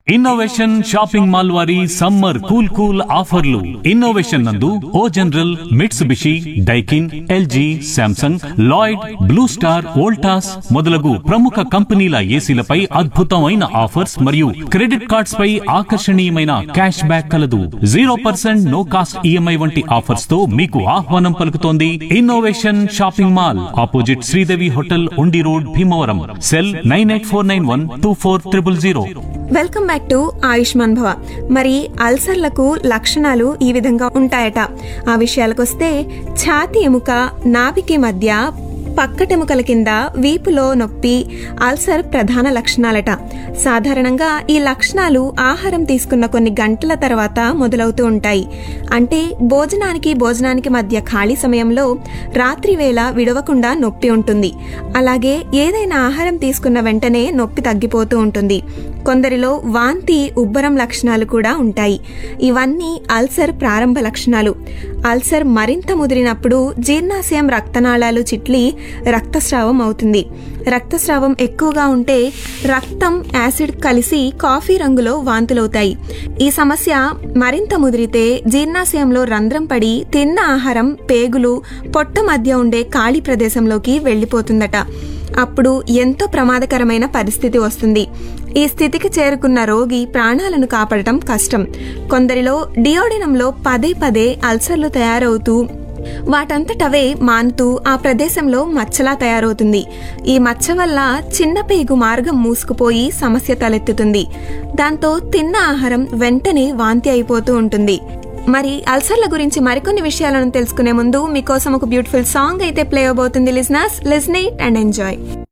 innovation shopping mall వారి summer cool cool ఆఫర్లు Innovation నందు O General Mitsubishi Daikin LG Samsung Lloyd Blue Star Voltas మొదలగు ప్రముఖ కంపెనీల ఏసీలపై అద్భుతమైన ఆఫర్స్ మరియు క్రెడిట్ కార్డ్స్ పై ఆకర్షణీయమైన క్యాష్ బ్యాక్ కలదు zero percent no cost EMI వంటి ఆఫర్స్ తో మీకు ఆహ్వానం పలుకుతోంది Innovation shopping mall opposite Sridevi hotel Undi road Bhimavaram cell nine eight four nine one two four triple zero welcome back to Ayushman Bhava మరి అల్సర్లకు లక్షణాలు ఈ విధంగా ఉంటాయట ఆ విషయాలకొస్తే ఛాతి ఎముక నాభికి మధ్య పక్కటెముకల కింద వీపులో నొప్పి అల్సర్ ప్రధాన లక్షణాలట సాధారణంగా ఈ లక్షణాలు ఆహారం తీసుకున్న కొన్ని గంటల తర్వాత మొదలవుతూ ఉంటాయి అంటే భోజనానికి భోజనానికి మధ్య ఖాళీ సమయంలో రాత్రి వేళ విడవకుండా నొప్పి ఉంటుంది అలాగే ఏదైనా ఆహారం తీసుకున్న వెంటనే నొప్పి తగ్గిపోతూ ఉంటుంది కొందరిలో వాంతి ఉబ్బరం లక్షణాలు కూడా ఉంటాయి ఇవన్నీ అల్సర్ ప్రారంభ లక్షణాలు అల్సర్ మరింత ముదిరినప్పుడు జీర్ణాశయం రక్తనాళాలు చిట్లి రక్తస్రావం అవుతుంది రక్తస్రావం ఎక్కువగా ఉంటే రక్తం యాసిడ్ కలిసి కాఫీ రంగులో వాంతులవుతాయి ఈ సమస్య మరింత ముదిరితే జీర్ణాశయంలో రంధ్రం పడి తిన్న ఆహారం పేగులు పొట్ట మధ్య ఉండే ఖాళీ ప్రదేశంలోకి వెళ్లిపోతుందట అప్పుడు ఎంతో ప్రమాదకరమైన పరిస్థితి వస్తుంది ఈ స్థితికి చేరుకున్న రోగి ప్రాణాలను కాపాడటం కష్టం కొందరిలో డియోడినంలో పదే పదే అల్సర్లు తయారవుతూ వాటంతటవే మానుతూ ఆ ప్రదేశంలో మచ్చలా తయారవుతుంది ఈ మచ్చ వల్ల చిన్న పేగు మార్గం మూసుకుపోయి సమస్య తలెత్తుతుంది దాంతో తిన్న ఆహారం వెంటనే వాంతి అయిపోతూ ఉంటుంది మరి అల్సర్ల గురించి మరికొన్ని విషయాలను తెలుసుకునే ముందు మీకోసం ఒక బ్యూటిఫుల్ సాంగ్ అయితే ప్లే అవబోతుంది లిజనర్స్ లిజనేట్ అండ్ ఎంజాయ్